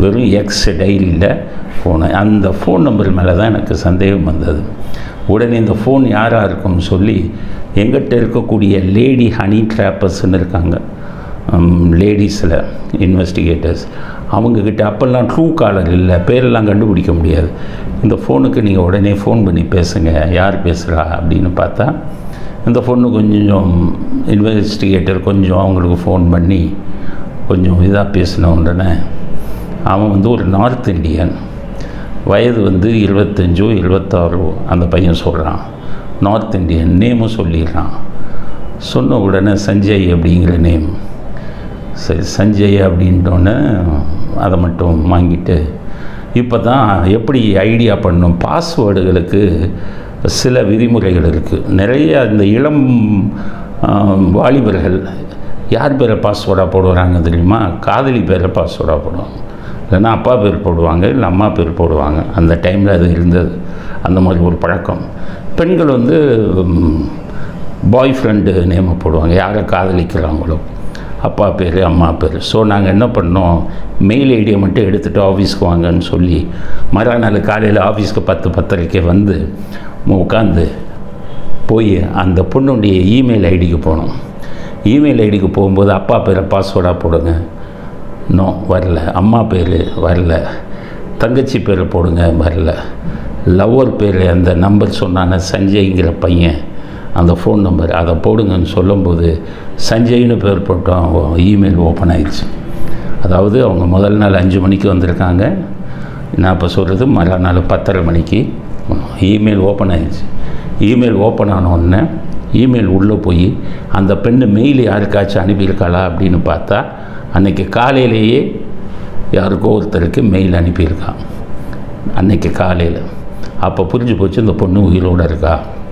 வெறும் எக்ஸ் டெய்லியில் ஃபோனு அந்த ஃபோன் நம்பர் மேலே தான் எனக்கு சந்தேகம் வந்தது உடனே இந்த ஃபோன் யாராக இருக்கும்னு சொல்லி எங்கிட்ட இருக்கக்கூடிய லேடி ஹனி ட்ராப்பர்ஸ்னு இருக்காங்க லேடிஸில் இன்வெஸ்டிகேட்டர்ஸ் அவங்கக்கிட்ட அப்போல்லாம் ட்ரூ காலர் இல்லை பேரெல்லாம் கண்டுபிடிக்க முடியாது இந்த ஃபோனுக்கு நீங்கள் உடனே ஃபோன் பண்ணி பேசுங்க யார் பேசுகிறா அப்படின்னு பார்த்தா இந்த பொண்ணு கொஞ்சம் இன்வெஸ்டிகேட்டர் கொஞ்சம் அவங்களுக்கு ஃபோன் பண்ணி கொஞ்சம் இதாக பேசின உடனே அவன் வந்து ஒரு நார்த் இந்தியன் வயது வந்து இருபத்தஞ்சோ இருபத்தாறோ அந்த பையன் சொல்கிறான் நார்த் இந்தியன் நேமும் சொல்லிடுறான் சொன்ன உடனே சஞ்சய் அப்படிங்கிற நேம் சரி சஞ்சய் அப்படின்ட்டோன்னே அதை மட்டும் வாங்கிட்டு இப்போ தான் எப்படி ஐடியா பண்ணும் பாஸ்வேர்டுகளுக்கு சில விதிமுறைகள் இருக்குது நிறைய இந்த இளம் வாலிபர்கள் யார் பேரை பாஸ்வேர்டாக போடுறாங்க தெரியுமா காதலி பேரை பாஸ்வேர்டாக போடுவாங்க இல்லைன்னா அப்பா பேர் போடுவாங்க இல்லை அம்மா பேர் போடுவாங்க அந்த டைமில் அது இருந்தது அந்த மாதிரி ஒரு பழக்கம் பெண்கள் வந்து பாய் ஃப்ரெண்டு நேமை போடுவாங்க யாரை காதலிக்கிறாங்களோ அப்பா பேர் அம்மா பேர் ஸோ நாங்கள் என்ன பண்ணோம் மெயில் ஐடியை மட்டும் எடுத்துகிட்டு ஆஃபீஸ்க்கு வாங்கன்னு சொல்லி மறுநாள் காலையில் ஆஃபீஸ்க்கு பத்து பத்தரைக்கே வந்து உட்காந்து போய் அந்த பொண்ணுடைய இமெயில் ஐடிக்கு போனோம் இமெயில் ஐடிக்கு போகும்போது அப்பா பேரை பாஸ்வேர்டாக போடுங்க நோ வரல அம்மா பேர் வரல தங்கச்சி பேர் போடுங்க வரல லவ்வர் பேர் அந்த நம்பர் சொன்னான சஞ்சய்ங்கிற பையன் அந்த ஃபோன் நம்பர் அதை போடுங்கன்னு சொல்லும்போது சஞ்சய்னு பேர் போட்டோம் இமெயில் ஓப்பன் ஆயிடுச்சு அதாவது அவங்க முதல் நாள் அஞ்சு மணிக்கு வந்திருக்காங்க நான் இப்போ சொல்கிறது மறுநாள் பத்தரை மணிக்கு இமெயில் ஓப்பன் ஆயிடுச்சு இமெயில் ஓப்பன் ஆன உடனே இமெயில் உள்ளே போய் அந்த பெண்ணு மெயில் யாருக்காச்சும் அனுப்பியிருக்காளா அப்படின்னு பார்த்தா அன்றைக்கி காலையிலேயே யாருக்கோ ஒருத்தருக்கு மெயில் அனுப்பியிருக்கான் அன்றைக்கி காலையில் அப்போ புரிஞ்சு போச்சு இந்த பொண்ணு உயிரோடு இருக்கா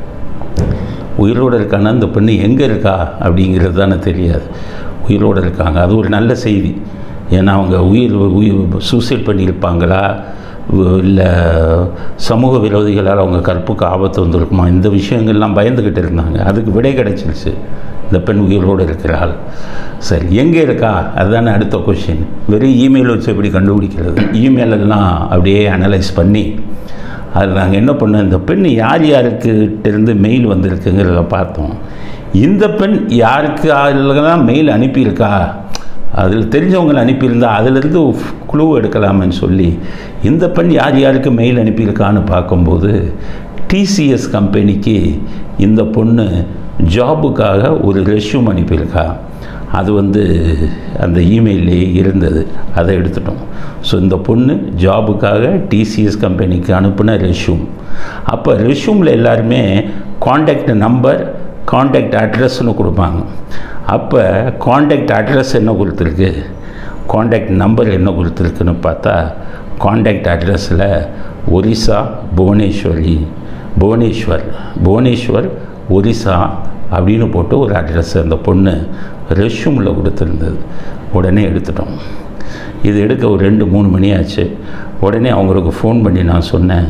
உயிரோடு இருக்கான்னா இந்த பெண்ணு எங்கே இருக்கா அப்படிங்கிறது தானே தெரியாது உயிரோடு இருக்காங்க அது ஒரு நல்ல செய்தி ஏன்னா அவங்க உயிர் உயிர் சூசைட் பண்ணியிருப்பாங்களா இல்லை சமூக விரோதிகளால் அவங்க கற்புக்கு ஆபத்து வந்திருக்குமா இந்த விஷயங்கள்லாம் பயந்துக்கிட்டு இருந்தாங்க அதுக்கு விடை கிடைச்சிருச்சு இந்த பெண் உயிரோடு இருக்கிறாள் சரி எங்கே இருக்கா அதுதானே அடுத்த கொஷின் வெறும் இமெயில் வச்சு எப்படி கண்டுபிடிக்கிறது இமெயிலெல்லாம் அப்படியே அனலைஸ் பண்ணி அது நாங்கள் என்ன பண்ணோம் இந்த பெண் யார் யாருக்கிட்டேருந்து மெயில் வந்திருக்குங்கிறத பார்த்தோம் இந்த பெண் யாருக்கு அதில் மெயில் அனுப்பியிருக்கா அதில் தெரிஞ்சவங்களை அனுப்பியிருந்தா அதிலிருந்து குழு எடுக்கலாமேன்னு சொல்லி இந்த பெண் யார் யாருக்கு மெயில் அனுப்பியிருக்கான்னு பார்க்கும்போது டிசிஎஸ் கம்பெனிக்கு இந்த பொண்ணு ஜாபுக்காக ஒரு ரெஷ்யூம் அனுப்பியிருக்கா அது வந்து அந்த இமெயிலே இருந்தது அதை எடுத்துட்டோம் ஸோ இந்த பொண்ணு ஜாபுக்காக டிசிஎஸ் கம்பெனிக்கு அனுப்பின ரெஷ்யூம் அப்போ ரெஷ்யூமில் எல்லாருமே காண்டாக்ட் நம்பர் காண்டாக்ட் அட்ரஸ்னு கொடுப்பாங்க அப்போ காண்டாக்ட் அட்ரஸ் என்ன கொடுத்துருக்கு காண்டாக்ட் நம்பர் என்ன கொடுத்துருக்குன்னு பார்த்தா காண்டாக்ட் அட்ரஸில் ஒரிசா புவனேஸ்வரி புவனேஸ்வர் புவனேஸ்வர் ஒரிசா அப்படின்னு போட்டு ஒரு அட்ரஸ் அந்த பொண்ணு ரெஷ்யூமில் கொடுத்துருந்தது உடனே எடுத்துட்டோம் இது எடுக்க ஒரு ரெண்டு மூணு மணி ஆச்சு உடனே அவங்களுக்கு ஃபோன் பண்ணி நான் சொன்னேன்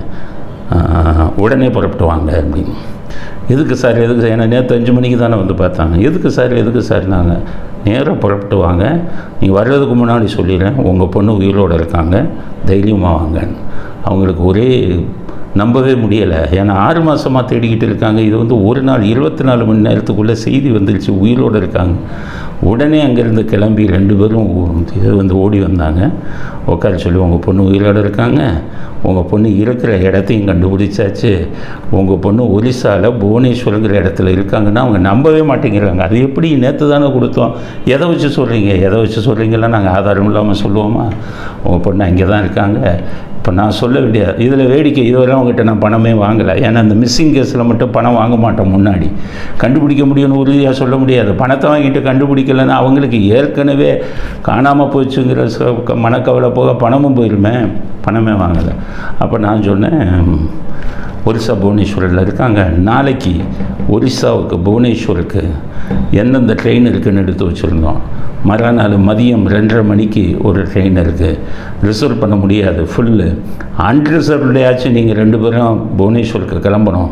உடனே புறப்பட்டு வாங்க அப்படின்னு எதுக்கு சார் எதுக்கு சார் ஏன்னா நேற்று அஞ்சு மணிக்கு தானே வந்து பார்த்தாங்க எதுக்கு சார் எதுக்கு சார் நாங்கள் நேராக புறப்பட்டு வாங்க நீங்கள் வர்றதுக்கு முன்னாடி சொல்லிடுறேன் உங்கள் பொண்ணு உயிரோடு இருக்காங்க தைரியமாக வாங்கன்னு அவங்களுக்கு ஒரே நம்பவே முடியலை ஏன்னா ஆறு மாதமாக தேடிக்கிட்டு இருக்காங்க இது வந்து ஒரு நாள் இருபத்தி நாலு மணி நேரத்துக்குள்ளே செய்தி வந்துருச்சு உயிரோடு இருக்காங்க உடனே அங்கேருந்து கிளம்பி ரெண்டு பேரும் இது வந்து ஓடி வந்தாங்க உட்கார சொல்லி உங்கள் பொண்ணு உயிரோடு இருக்காங்க உங்கள் பொண்ணு இருக்கிற இடத்தையும் கண்டுபிடிச்சாச்சு உங்கள் பொண்ணு ஒரிசாவில் புவனேஸ்வரங்கிற இடத்துல இருக்காங்கன்னா அவங்க நம்பவே மாட்டேங்கிறாங்க அது எப்படி நேற்று தானே கொடுத்தோம் எதை வச்சு சொல்கிறீங்க எதை வச்சு சொல்கிறீங்களா நாங்கள் ஆதாரம் இல்லாமல் சொல்லுவோமா உங்கள் பொண்ணு அங்கே தான் இருக்காங்க இப்போ நான் சொல்ல வேண்டிய இதில் வேடிக்கை இதுவரை அவங்ககிட்ட நான் பணமே வாங்கலை ஏன்னா அந்த மிஸ்ஸிங் கேஸில் மட்டும் பணம் வாங்க மாட்டோம் முன்னாடி கண்டுபிடிக்க முடியும்னு உறுதியாக சொல்ல முடியாது பணத்தை வாங்கிட்டு கண்டுபிடிக்கலைன்னா அவங்களுக்கு ஏற்கனவே காணாமல் போச்சுங்கிற மனக்கவலை போக பணமும் போயிருமே பணமே வாங்கலை அப்போ நான் சொன்னேன் ஒரிசா புவனேஸ்வரில் இருக்காங்க நாளைக்கு ஒரிசாவுக்கு புவனேஸ்வருக்கு எந்தெந்த ட்ரெயின் இருக்குதுன்னு எடுத்து வச்சுருந்தோம் மறுநாள் மதியம் ரெண்டரை மணிக்கு ஒரு ட்ரெயின் இருக்குது ரிசர்வ் பண்ண முடியாது ஃபுல்லு அன்ரிசர்வ்டையாச்சும் நீங்கள் ரெண்டு பேரும் புவனேஸ்வருக்கு கிளம்பணும்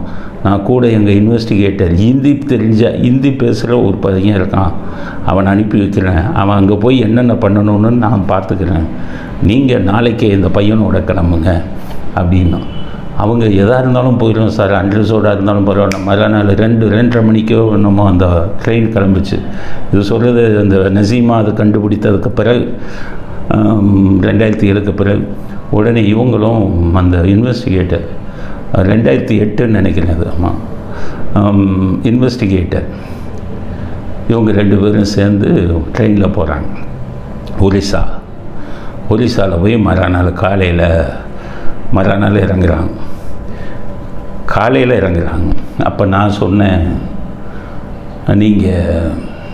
நான் கூட எங்கள் இன்வெஸ்டிகேட்டர் ஹிந்தி தெரிஞ்ச ஹிந்தி பேசுகிற ஒரு பையன் இருக்கான் அவனை அனுப்பி வைக்கிறேன் அவன் அங்கே போய் என்னென்ன பண்ணணும்னு நான் பார்த்துக்கிறேன் நீங்கள் நாளைக்கே இந்த பையனோட கிளம்புங்க அப்படின்னா அவங்க எதாக இருந்தாலும் போயிடும் சார் அண்ட்ரஸோடாக இருந்தாலும் பரவாயில்ல மறுநாள் ரெண்டு ரெண்டரை மணிக்கோ என்னமோ அந்த ட்ரெயின் கிளம்பிச்சு இது சொல்கிறது அந்த நசீமா அதை கண்டுபிடித்ததுக்கு பிறகு ரெண்டாயிரத்தி ஏழுக்கு பிறகு உடனே இவங்களும் அந்த இன்வெஸ்டிகேட்டர் ரெண்டாயிரத்தி எட்டுன்னு நினைக்கிறேன் அது ஆமாம் இன்வெஸ்டிகேட்டர் இவங்க ரெண்டு பேரும் சேர்ந்து ட்ரெயினில் போகிறாங்க ஒரிசா ஒரிசாவில் போய் மறுநாள் காலையில் மறுநாள் இறங்குறாங்க காலையில் இறங்குறாங்க அப்போ நான் சொன்னேன் நீங்கள்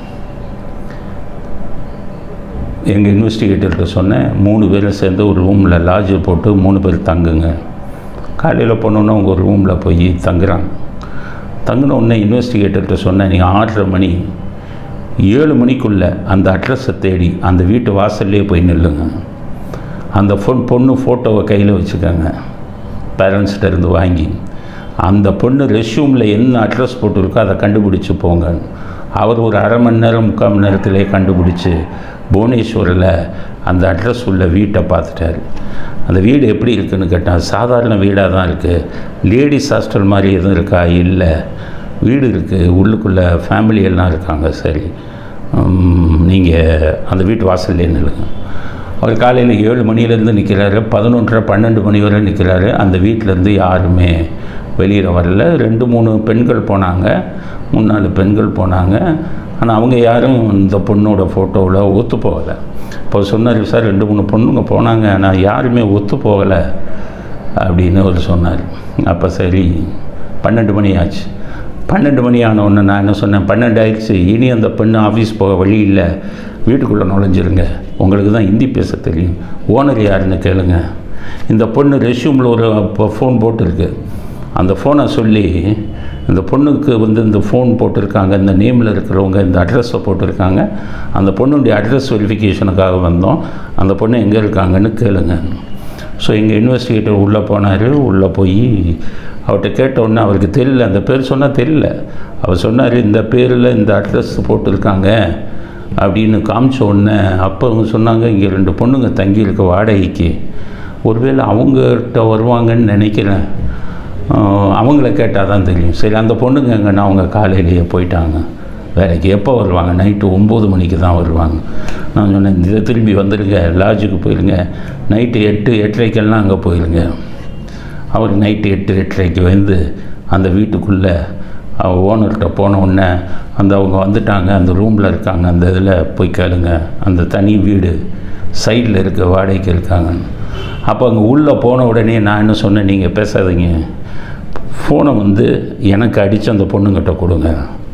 எங்கள் இன்வெஸ்டிகேட்டர்கிட்ட சொன்னேன் மூணு பேரும் சேர்ந்து ஒரு ரூமில் லாட்ஜ் போட்டு மூணு பேர் தங்குங்க காலையில் போனோன்னே அவங்க ஒரு ரூமில் போய் தங்குறாங்க தங்கின உடனே இன்வெஸ்டிகேட்டர்கிட்ட சொன்னேன் நீங்கள் ஆறரை மணி ஏழு மணிக்குள்ளே அந்த அட்ரஸை தேடி அந்த வீட்டு வாசல்லே போய் நில்லுங்க அந்த ஃபோன் பொண்ணு ஃபோட்டோவை கையில் வச்சுக்கோங்க பேரண்ட்ஸ்கிட்ட இருந்து வாங்கி அந்த பொண்ணு ரெஷ்யூமில் என்ன அட்ரஸ் போட்டிருக்கோ அதை கண்டுபிடிச்சி போங்க அவர் ஒரு அரை மணி நேரம் முக்கால் மணி நேரத்திலே கண்டுபிடிச்சி புவனேஸ்வரில் அந்த அட்ரஸ் உள்ள வீட்டை பார்த்துட்டாரு அந்த வீடு எப்படி இருக்குன்னு கேட்டால் சாதாரண வீடாக தான் இருக்குது லேடிஸ் ஹாஸ்டல் மாதிரி எதுவும் இருக்கா இல்லை வீடு இருக்குது உள்ளுக்குள்ளே ஃபேமிலி எல்லாம் இருக்காங்க சரி நீங்கள் அந்த வீட்டு வாசல்லே நில்லுங்க அவர் காலையில் ஏழு மணிலேருந்து நிற்கிறாரு பதினொன்றரை பன்னெண்டு மணி வரை நிற்கிறாரு அந்த வீட்டிலேருந்து யாருமே வெளியில் வரல ரெண்டு மூணு பெண்கள் போனாங்க மூணு நாலு பெண்கள் போனாங்க ஆனால் அவங்க யாரும் இந்த பொண்ணோட ஃபோட்டோவில் ஒத்து போகலை இப்போ சொன்னார் சார் ரெண்டு மூணு பொண்ணுங்க போனாங்க ஆனால் யாருமே ஒத்து போகலை அப்படின்னு அவர் சொன்னார் அப்போ சரி பன்னெண்டு மணி ஆச்சு பன்னெண்டு மணி ஆன உடனே நான் என்ன சொன்னேன் பன்னெண்டு ஆயிடுச்சு இனி அந்த பெண்ணு ஆஃபீஸ் போக வழி இல்லை வீட்டுக்குள்ளே நுழைஞ்சிருங்க உங்களுக்கு தான் ஹிந்தி பேச தெரியும் ஓனர் யாருன்னு கேளுங்க இந்த பொண்ணு ரெஷ்யூமில் ஒரு ஃபோன் போட்டிருக்கு அந்த ஃபோனை சொல்லி இந்த பொண்ணுக்கு வந்து இந்த ஃபோன் போட்டிருக்காங்க இந்த நேமில் இருக்கிறவங்க இந்த அட்ரஸை போட்டிருக்காங்க அந்த பொண்ணுடைய அட்ரஸ் வெரிஃபிகேஷனுக்காக வந்தோம் அந்த பொண்ணு எங்கே இருக்காங்கன்னு கேளுங்க ஸோ எங்கள் இன்வெஸ்டிகேட்டர் உள்ளே போனார் உள்ளே போய் அவர்கிட்ட கேட்ட உடனே அவருக்கு தெரியல அந்த பேர் சொன்னால் தெரியல அவர் சொன்னார் இந்த பேரில் இந்த அட்ரஸ் போட்டிருக்காங்க அப்படின்னு காமிச்ச உடனே அப்போ அவங்க சொன்னாங்க இங்கே ரெண்டு பொண்ணுங்க தங்கியிருக்க வாடகைக்கு ஒருவேளை அவங்ககிட்ட வருவாங்கன்னு நினைக்கிறேன் அவங்கள கேட்டால் தான் தெரியும் சரி அந்த பொண்ணுங்க எங்கன்னா அவங்க காலையிலேயே போயிட்டாங்க வேலைக்கு எப்போ வருவாங்க நைட்டு ஒம்பது மணிக்கு தான் வருவாங்க நான் சொன்னேன் இதை திரும்பி வந்துடுங்க லாட்ஜுக்கு போயிருங்க நைட்டு எட்டு எட்டரைக்கெல்லாம் அங்கே போயிருங்க அவர் நைட்டு எட்டு எட்டரைக்கு வந்து அந்த வீட்டுக்குள்ளே ஓனர்கிட்ட போன உடனே அந்த அவங்க வந்துட்டாங்க அந்த ரூமில் இருக்காங்க அந்த இதில் போய் கேளுங்க அந்த தனி வீடு சைடில் இருக்க வாடகைக்கு இருக்காங்கன்னு அப்போ அங்கே உள்ளே போன உடனே நான் என்ன சொன்னேன் நீங்கள் பேசாதீங்க ஃபோனை வந்து எனக்கு அடித்து அந்த பொண்ணுங்கிட்ட கொடுங்க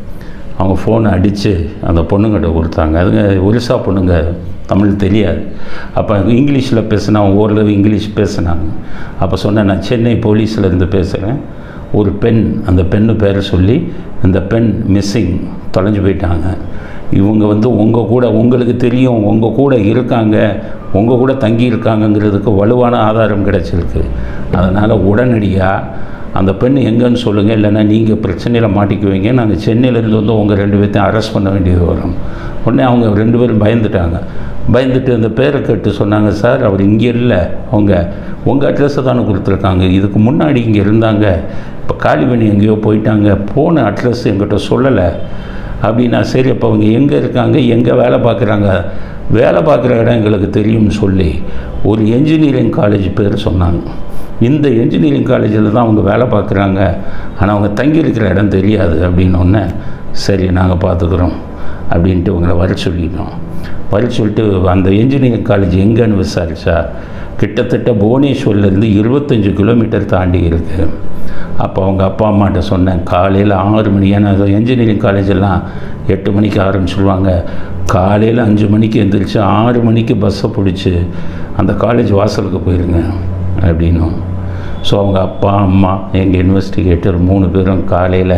அவங்க ஃபோனை அடித்து அந்த பொண்ணுங்கிட்ட கொடுத்தாங்க அதுங்க ஒரிசா பொண்ணுங்க தமிழ் தெரியாது அப்போ இங்கிலீஷில் பேசினா அவங்க ஓரளவு இங்கிலீஷ் பேசினாங்க அப்போ சொன்னேன் நான் சென்னை போலீஸில் இருந்து பேசுகிறேன் ஒரு பெண் அந்த பெண்ணு பேரை சொல்லி அந்த பெண் மிஸ்ஸிங் தொலைஞ்சு போயிட்டாங்க இவங்க வந்து உங்கள் கூட உங்களுக்கு தெரியும் உங்கள் கூட இருக்காங்க உங்கள் கூட தங்கி இருக்காங்கங்கிறதுக்கு வலுவான ஆதாரம் கிடச்சிருக்கு அதனால் உடனடியாக அந்த பெண் எங்கேன்னு சொல்லுங்கள் இல்லைன்னா நீங்கள் பிரச்சனையில் மாட்டிக்குவீங்க நாங்கள் சென்னையிலேருந்து வந்து உங்கள் ரெண்டு பேர்த்தையும் அரெஸ்ட் பண்ண வேண்டியது வரும் உடனே அவங்க ரெண்டு பேரும் பயந்துட்டாங்க பயந்துட்டு அந்த பேரை கேட்டு சொன்னாங்க சார் அவர் இங்கே இல்லை அவங்க உங்கள் அட்ரஸை தானே கொடுத்துருக்காங்க இதுக்கு முன்னாடி இங்கே இருந்தாங்க இப்போ காளிமணி எங்கேயோ போயிட்டாங்க போன அட்ரஸ் எங்கிட்ட சொல்லலை அப்படின்னா சரி அப்போ அவங்க எங்கே இருக்காங்க எங்கே வேலை பார்க்குறாங்க வேலை பார்க்குற இடம் எங்களுக்கு தெரியும்னு சொல்லி ஒரு என்ஜினியரிங் காலேஜ் பேர் சொன்னாங்க இந்த என்ஜினியரிங் காலேஜில் தான் அவங்க வேலை பார்க்குறாங்க ஆனால் அவங்க தங்கியிருக்கிற இடம் தெரியாது அப்படின்னோடனே சரி நாங்கள் பார்த்துக்குறோம் அப்படின்ட்டு இவங்களை வர சொல்லிட்டோம் வர சொல்லிட்டு அந்த என்ஜினியரிங் காலேஜ் எங்கேன்னு விசாரிச்சா கிட்டத்தட்ட புவனேஸ்வர்லேருந்து இருபத்தஞ்சி கிலோமீட்டர் தாண்டி இருக்குது அப்போ அவங்க அப்பா அம்மாட்ட சொன்னேன் காலையில் ஆறு மணி ஏன்னா என்ஜினியரிங் காலேஜெல்லாம் எட்டு மணிக்கு ஆரம்பிச்சிடுவாங்க காலையில் அஞ்சு மணிக்கு எழுந்திரிச்சு ஆறு மணிக்கு பஸ்ஸை பிடிச்சி அந்த காலேஜ் வாசலுக்கு போயிருங்க அப்படின்னும் ஸோ அவங்க அப்பா அம்மா எங்கள் இன்வெஸ்டிகேட்டர் மூணு பேரும் காலையில்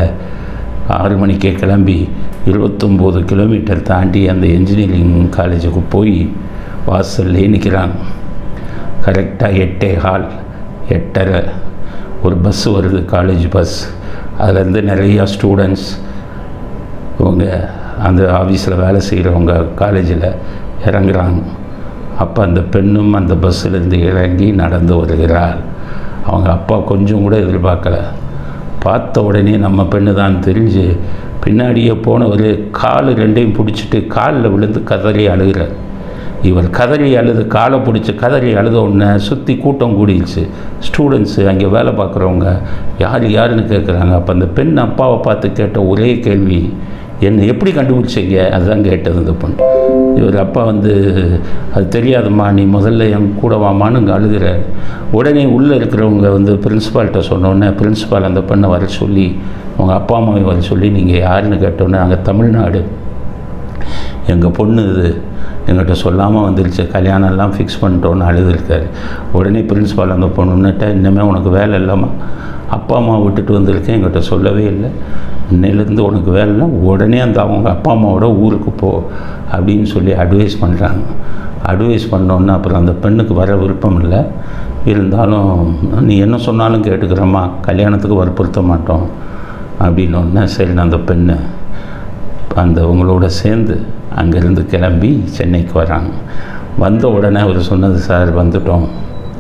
ஆறு மணிக்கே கிளம்பி இருபத்தொம்போது கிலோமீட்டர் தாண்டி அந்த என்ஜினியரிங் காலேஜுக்கு போய் வாசல்லே நிற்கிறாங்க கரெக்டாக எட்டே ஹால் எட்டரை ஒரு பஸ் வருது காலேஜ் பஸ் அதுலேருந்து நிறையா ஸ்டூடெண்ட்ஸ் இவங்க அந்த ஆஃபீஸில் வேலை செய்கிறவங்க காலேஜில் இறங்குறாங்க அப்போ அந்த பெண்ணும் அந்த பஸ்ஸிலேருந்து இறங்கி நடந்து வருகிறாள் அவங்க அப்பா கொஞ்சம் கூட எதிர்பார்க்கல பார்த்த உடனே நம்ம பெண்ணு தான் தெரிஞ்சு பின்னாடியே போனவர் கால் ரெண்டையும் பிடிச்சிட்டு காலில் விழுந்து கதறி அழுகிறார் இவர் கதறி அழுது காலை பிடிச்சி கதறி அழுத உடனே சுற்றி கூட்டம் கூடிடுச்சு ஸ்டூடெண்ட்ஸு அங்கே வேலை பார்க்குறவங்க யார் யாருன்னு கேட்குறாங்க அப்போ அந்த பெண் அப்பாவை பார்த்து கேட்ட ஒரே கேள்வி என்னை எப்படி கண்டுபிடிச்சீங்க அதுதான் கேட்டது இந்த பொண்ணு இவர் அப்பா வந்து அது தெரியாதும்மா நீ முதல்ல என் கூட வாமான்னு இங்கே அழுகிறார் உடனே உள்ளே இருக்கிறவங்க வந்து பிரின்ஸிபால்கிட்ட சொன்னோடனே பிரின்ஸிபால் அந்த பெண்ணை வர சொல்லி அவங்க அப்பா அம்மாவை வர சொல்லி நீங்கள் யாருன்னு கேட்டோன்னே நாங்கள் தமிழ்நாடு எங்கள் பொண்ணு இது எங்கிட்ட சொல்லாமல் வந்துருச்சு கல்யாணம் எல்லாம் ஃபிக்ஸ் பண்ணிட்டோன்னு அழுதுருக்காரு உடனே பிரின்ஸிபால் அந்த பொண்ணுன்னுட்ட இனிமேல் உனக்கு வேலை இல்லாமல் அப்பா அம்மா விட்டுட்டு வந்திருக்கேன் எங்கிட்ட சொல்லவே இல்லை இன்னையிலேருந்து உனக்கு வேலை இல்லை உடனே அந்த அவங்க அப்பா அம்மாவோட ஊருக்கு போ அப்படின்னு சொல்லி அட்வைஸ் பண்ணுறாங்க அட்வைஸ் பண்ணோன்னே அப்புறம் அந்த பெண்ணுக்கு வர விருப்பம் இல்லை இருந்தாலும் நீ என்ன சொன்னாலும் கேட்டுக்கிறேம்மா கல்யாணத்துக்கு வற்புறுத்த மாட்டோம் அப்படின்னோடனே சரி நான் அந்த பெண்ணை அந்த உங்களோட சேர்ந்து அங்கேருந்து கிளம்பி சென்னைக்கு வராங்க வந்த உடனே அவர் சொன்னது சார் வந்துட்டோம்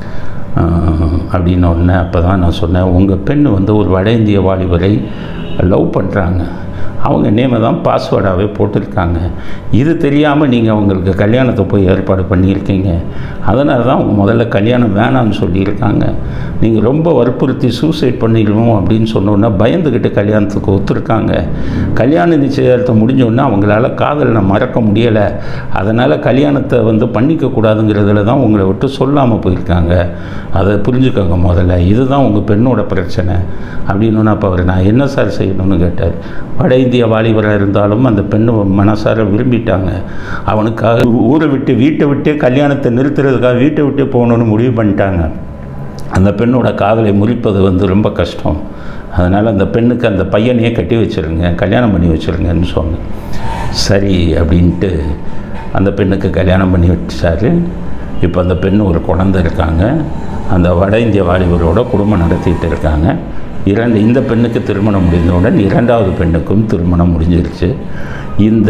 அப்படின்ன உடனே அப்போ தான் நான் சொன்னேன் உங்கள் பெண் வந்து ஒரு வட இந்திய வாலிபரை லவ் பண்ணுறாங்க அவங்க நேமை தான் பாஸ்வேர்டாகவே போட்டிருக்காங்க இது தெரியாமல் நீங்கள் அவங்களுக்கு கல்யாணத்தை போய் ஏற்பாடு பண்ணியிருக்கீங்க அதனால தான் அவங்க முதல்ல கல்யாணம் வேணாம்னு சொல்லியிருக்காங்க நீங்கள் ரொம்ப வற்புறுத்தி சூசைட் பண்ணிடுவோம் அப்படின்னு சொன்னோன்னா பயந்துக்கிட்டு கல்யாணத்துக்கு ஒத்துருக்காங்க கல்யாண நிச்சயத்தை முடிஞ்சோடனே அவங்களால காதலை மறக்க முடியலை அதனால் கல்யாணத்தை வந்து பண்ணிக்கக்கூடாதுங்கிறதுல தான் உங்களை விட்டு சொல்லாமல் போயிருக்காங்க அதை புரிஞ்சுக்கோங்க முதல்ல இதுதான் உங்கள் பெண்ணோட பிரச்சனை அப்படின்னு அப்போ அவர் நான் என்ன சார் செய்யணும்னு கேட்டார் வட இந்திய வாலிபராக இருந்தாலும் அந்த பெண்ணு மனசார விரும்பிட்டாங்க அவனுக்காக ஊரை விட்டு வீட்டை விட்டே கல்யாணத்தை நிறுத்துறதுக்காக வீட்டை விட்டே போகணுன்னு முடிவு பண்ணிட்டாங்க அந்த பெண்ணோட காதலை முறிப்பது வந்து ரொம்ப கஷ்டம் அதனால் அந்த பெண்ணுக்கு அந்த பையனையே கட்டி வச்சுருங்க கல்யாணம் பண்ணி வச்சுருங்கன்னு சொன்னேன் சரி அப்படின்ட்டு அந்த பெண்ணுக்கு கல்யாணம் பண்ணி வச்சாரு இப்போ அந்த பெண் ஒரு குழந்தை இருக்காங்க அந்த வட இந்திய வாலிபரோட குடும்பம் நடத்திட்டு இருக்காங்க இரண்டு இந்த பெண்ணுக்கு திருமணம் முடிந்தவுடன் இரண்டாவது பெண்ணுக்கும் திருமணம் முடிஞ்சிருச்சு இந்த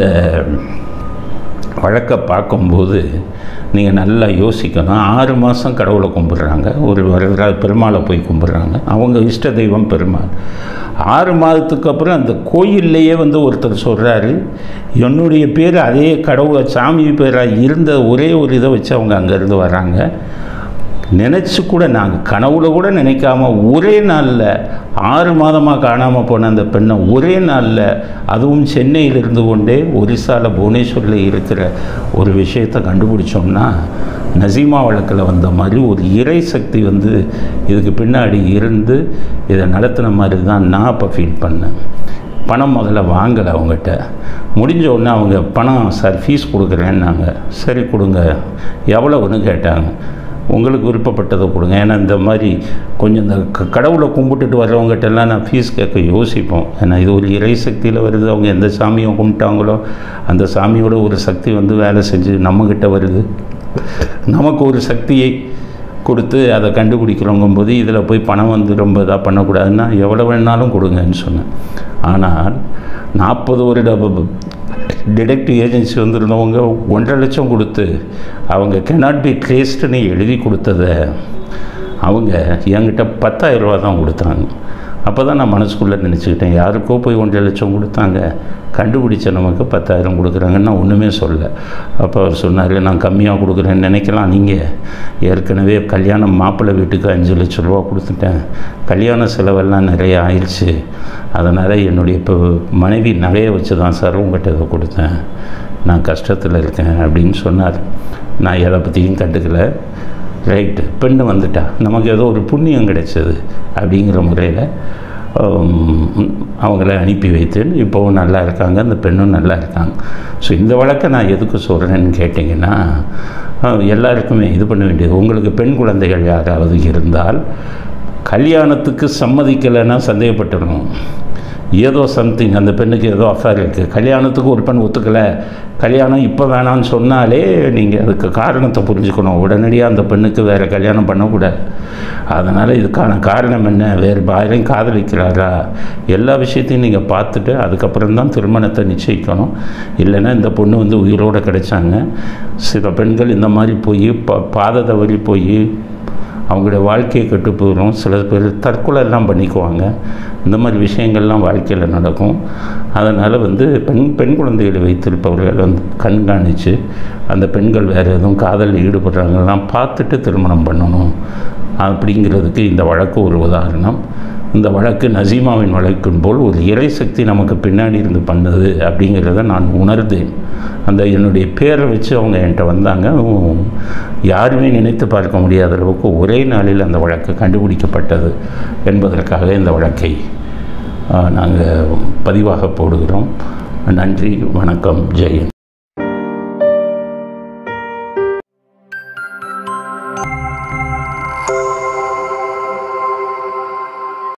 வழக்கை பார்க்கும்போது நீங்கள் நல்லா யோசிக்கணும் ஆறு மாதம் கடவுளை கும்பிட்றாங்க ஒரு வர பெருமாளை போய் கும்பிட்றாங்க அவங்க இஷ்ட தெய்வம் பெருமாள் ஆறு மாதத்துக்கு அப்புறம் அந்த கோயில்லையே வந்து ஒருத்தர் சொல்கிறாரு என்னுடைய பேர் அதே கடவுளை சாமி பேராக இருந்த ஒரே ஒரு இதை வச்சு அவங்க அங்கேருந்து வராங்க நினச்சி கூட நாங்கள் கனவுல கூட நினைக்காம ஒரே நாளில் ஆறு மாதமாக காணாமல் போன அந்த பெண்ணை ஒரே நாளில் அதுவும் சென்னையில் இருந்து கொண்டே ஒரிசாவில் புவனேஸ்வரில் இருக்கிற ஒரு விஷயத்தை கண்டுபிடிச்சோம்னா நசீமா வழக்கில் வந்த மாதிரி ஒரு இறை சக்தி வந்து இதுக்கு பின்னாடி இருந்து இதை நடத்தின மாதிரி தான் நான் அப்போ ஃபீல் பண்ணேன் பணம் முதல்ல வாங்கலை அவங்ககிட்ட முடிஞ்ச உடனே அவங்க பணம் சார் ஃபீஸ் கொடுக்குறேன்னாங்க சரி கொடுங்க எவ்வளோன்னு கேட்டாங்க உங்களுக்கு விருப்பப்பட்டதை கொடுங்க ஏன்னா இந்த மாதிரி கொஞ்சம் இந்த க கடவுளை கும்பிட்டுட்டு வர்றவங்ககிட்ட எல்லாம் நான் ஃபீஸ் கேட்க யோசிப்போம் ஏன்னா இது ஒரு இறை சக்தியில் வருது அவங்க எந்த சாமியை கும்பிட்டாங்களோ அந்த சாமியோட ஒரு சக்தி வந்து வேலை செஞ்சு நம்மக்கிட்ட வருது நமக்கு ஒரு சக்தியை கொடுத்து அதை கண்டுபிடிக்கிறோங்கும் போது இதில் போய் பணம் வந்து ரொம்ப இதாக பண்ணக்கூடாதுன்னா எவ்வளோ வேணாலும் கொடுங்கன்னு சொன்னேன் ஆனால் நாற்பது வருட டிடெக்டிவ் ஏஜென்சி வந்திருந்தவங்க ஒன்றரை லட்சம் கொடுத்து அவங்க கெனாட் பி ட்ரேஸ்டுன்னு எழுதி கொடுத்ததை அவங்க என்கிட்ட பத்தாயிரம் ரூபா தான் கொடுத்தாங்க அப்போ தான் நான் மனசுக்குள்ளே நினச்சிக்கிட்டேன் யாருக்கோ போய் ஒன்றரை லட்சம் கொடுத்தாங்க கண்டுபிடிச்ச நமக்கு பத்தாயிரம் கொடுக்குறாங்கன்னு நான் ஒன்றுமே சொல்ல அப்போ அவர் சொன்னார் நான் கம்மியாக கொடுக்குறேன்னு நினைக்கலாம் நீங்கள் ஏற்கனவே கல்யாணம் மாப்பிள்ளை வீட்டுக்கு அஞ்சு லட்ச ரூபா கொடுத்துட்டேன் கல்யாண செலவெல்லாம் நிறைய ஆயிடுச்சு அதனால் என்னுடைய இப்போ மனைவி நகையை வச்சு தான் சார் உங்கள்கிட்ட இதை கொடுத்தேன் நான் கஷ்டத்தில் இருக்கேன் அப்படின்னு சொன்னார் நான் எதை பற்றியும் கண்டுக்கல ரைட்டு பெண்ணு வந்துட்டா நமக்கு ஏதோ ஒரு புண்ணியம் கிடைச்சது அப்படிங்கிற முறையில் அவங்கள அனுப்பி வைத்து இப்போவும் நல்லா இருக்காங்க அந்த பெண்ணும் நல்லா இருக்காங்க ஸோ இந்த வழக்கை நான் எதுக்கு சொல்கிறேன்னு கேட்டிங்கன்னா எல்லாருக்குமே இது பண்ண வேண்டியது உங்களுக்கு பெண் குழந்தைகள் யாராவது இருந்தால் கல்யாணத்துக்கு சம்மதிக்கலைன்னா சந்தேகப்பட்டுடணும் ஏதோ சம்திங் அந்த பெண்ணுக்கு ஏதோ அஃபேர் இருக்குது கல்யாணத்துக்கு ஒரு பெண் ஒத்துக்கலை கல்யாணம் இப்போ வேணான்னு சொன்னாலே நீங்கள் அதுக்கு காரணத்தை புரிஞ்சுக்கணும் உடனடியாக அந்த பெண்ணுக்கு வேறு கல்யாணம் பண்ணக்கூடாது அதனால் இதுக்கான காரணம் என்ன வேறு யாரையும் காதலிக்கிறாரா எல்லா விஷயத்தையும் நீங்கள் பார்த்துட்டு அதுக்கப்புறம் தான் திருமணத்தை நிச்சயிக்கணும் இல்லைன்னா இந்த பொண்ணு வந்து உயிரோடு கிடைச்சாங்க சில பெண்கள் இந்த மாதிரி போய் ப பாத தவறி போய் அவங்களுடைய வாழ்க்கையை கெட்டு போயிடும் சில பேர் தற்கொலை எல்லாம் பண்ணிக்குவாங்க இந்த மாதிரி விஷயங்கள்லாம் வாழ்க்கையில் நடக்கும் அதனால் வந்து பெண் பெண் குழந்தைகளை வைத்திருப்பவர்கள் வந்து கண்காணித்து அந்த பெண்கள் வேறு எதுவும் காதலில் ஈடுபடுறாங்கலாம் பார்த்துட்டு திருமணம் பண்ணணும் அப்படிங்கிறதுக்கு இந்த வழக்கு ஒரு உதாரணம் இந்த வழக்கு நசீமாவின் வழக்கின் போல் ஒரு இறை சக்தி நமக்கு பின்னாடி இருந்து பண்ணுது அப்படிங்கிறத நான் உணர்ந்தேன் அந்த என்னுடைய பேரை வச்சு அவங்க என்கிட்ட வந்தாங்க அதுவும் யாருமே நினைத்து பார்க்க முடியாத அளவுக்கு ஒரே நாளில் அந்த வழக்கு கண்டுபிடிக்கப்பட்டது என்பதற்காக இந்த வழக்கை நாங்கள் பதிவாக போடுகிறோம் நன்றி வணக்கம் ஜெயன்